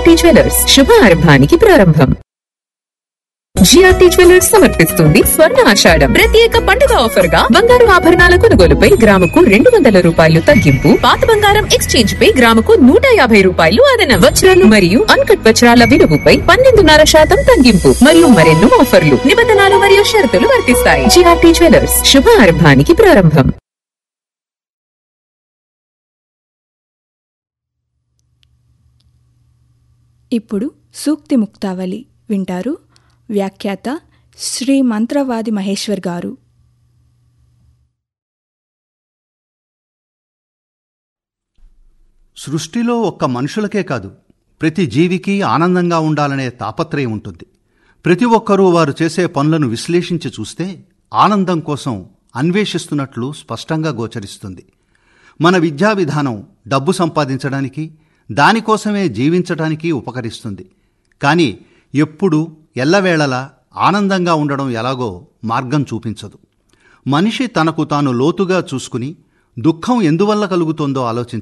GRT jewellers శుభారంభానికి ప్రారంభం GRT jewellers సమర్పిస్తుంది స్వర్ణ ఆషాఢం ప్రత్యేక పండుగ ఆఫర్ గా బంగారు ఆభరణాల కొనుగోలుపై గ్రాముకు రెండు వందల రూపాయలు తగ్గింపు పాత బంగారం ఎక్స్చేంజ్ పై గ్రాముకు నూట యాభై రూపాయలు అదనం వజ్రాలు మరియు అన్కట్ వజ్రాల విలువపై పన్నెండున్నర శాతం తగ్గింపు మరియు మరెన్నో ఆఫర్లు నిబంధనలు మరియు షరతులు వర్తిస్తాయి జిఆర్టీ జ్యువెలర్స్ శుభారంభానికి ప్రారంభం ఇప్పుడు సూక్తి ముక్తావళి వింటారు వ్యాఖ్యాత శ్రీ మంత్రవాది మహేశ్వర్ గారు సృష్టిలో ఒక్క మనుషులకే కాదు ప్రతి జీవికి ఆనందంగా ఉండాలనే తాపత్రయం ఉంటుంది ప్రతి ఒక్కరూ వారు చేసే పనులను విశ్లేషించి చూస్తే ఆనందం కోసం అన్వేషిస్తున్నట్లు స్పష్టంగా గోచరిస్తుంది మన విద్యా విధానం డబ్బు సంపాదించడానికి దానికోసమే జీవించడానికి ఉపకరిస్తుంది కానీ ఎప్పుడు ఎల్లవేళలా ఆనందంగా ఉండడం ఎలాగో మార్గం చూపించదు మనిషి తనకు తాను లోతుగా చూసుకుని దుఃఖం ఎందువల్ల కలుగుతుందో ఆలోచించాలి